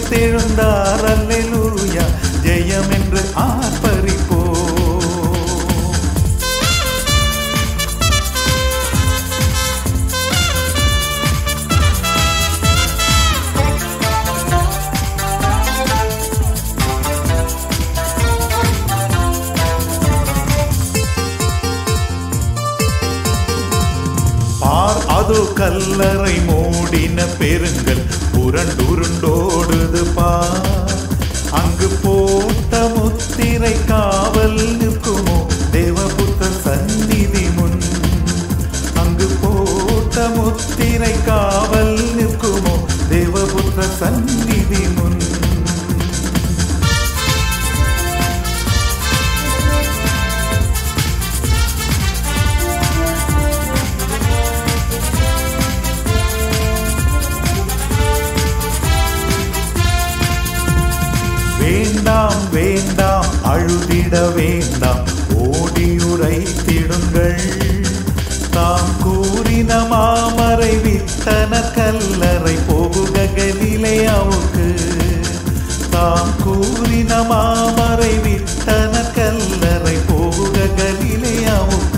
உயிர்த்தெழுந்தார் அல்லேலூயா ஜெயம் என்று ஆர்ப்பரிப்போ பார் அது கல்லறை மூடின பெருங்கல் புரண்டுருண்டோடுது பார் அங்கு போட்ட முத்திரை காவல் நிற்குமோ தேவபுத்த சந்நிதி முன் அங்கு போட்ட முத்திரை காவல் நிற்குமோ தேவபுத்த சந்நிதி முன் வேண்டாம் வேண்டாம் அழுதிட வேண்டாம் ஓடியுரைத்திடுங்கள் தாம் கூறின மாமரை வித்தன கல்லறை போகுக கலிலேயாவுக்கு தாம் கூறின மாமரை வித்தன கல்லறை போகுக கலிலேயாவுக்கு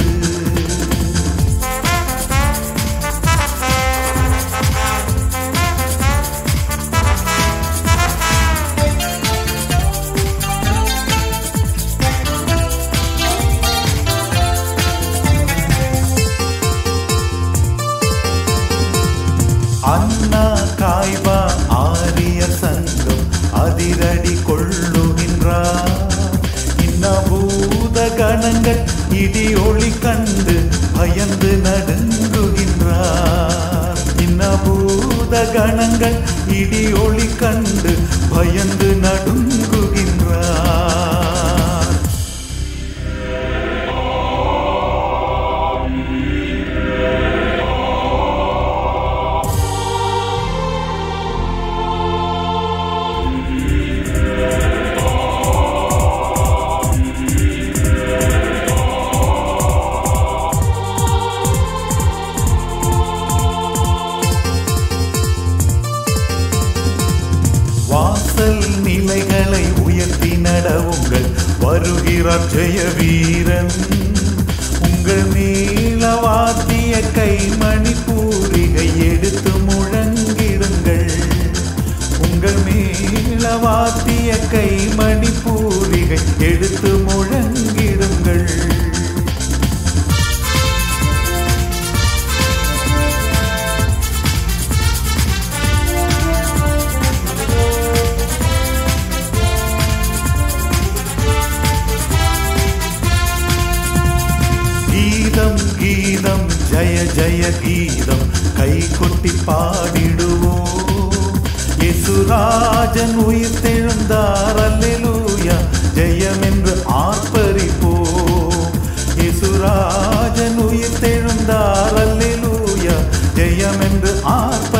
அண்ணா காய்பா ஆரிய சங்கம் அதிரடி கொள்ளுகின்றார் இன்னபூத கணங்கள் இடி ஒளி கண்டு பயந்து நடுங்குகின்றார் இன்னபூத கணங்கள் இடி ஒளி கண்டு பயந்து நடுங்குகின்றார் வாசல் நிலைகளை உயர்த்தி நடவுங்கள் வருகிறார் ஜெய வீரன் உங்கள் நீளவாத்திய கைமணி பூரிகை எடுத்து முழங்கிடுங்கள் உங்கள் மேளவாத்திய கைமணி பூரிகை எடுத்து முழங்கிடுங்கள் கீதம் கீதம் ஜய ஜய கீதம் கை கொட்டி பாடிடுவோம் இயேசுராஜன் உயிர் தெழுந்தார் அல்லேலூயா ஜெயம் என்று ஆர்ப்பரிப்போம் இயேசுராஜன் உயிர் தெழுந்தார் அல்லேலூயா ஜெயம் என்று ஆர்ப்பரிப்போம்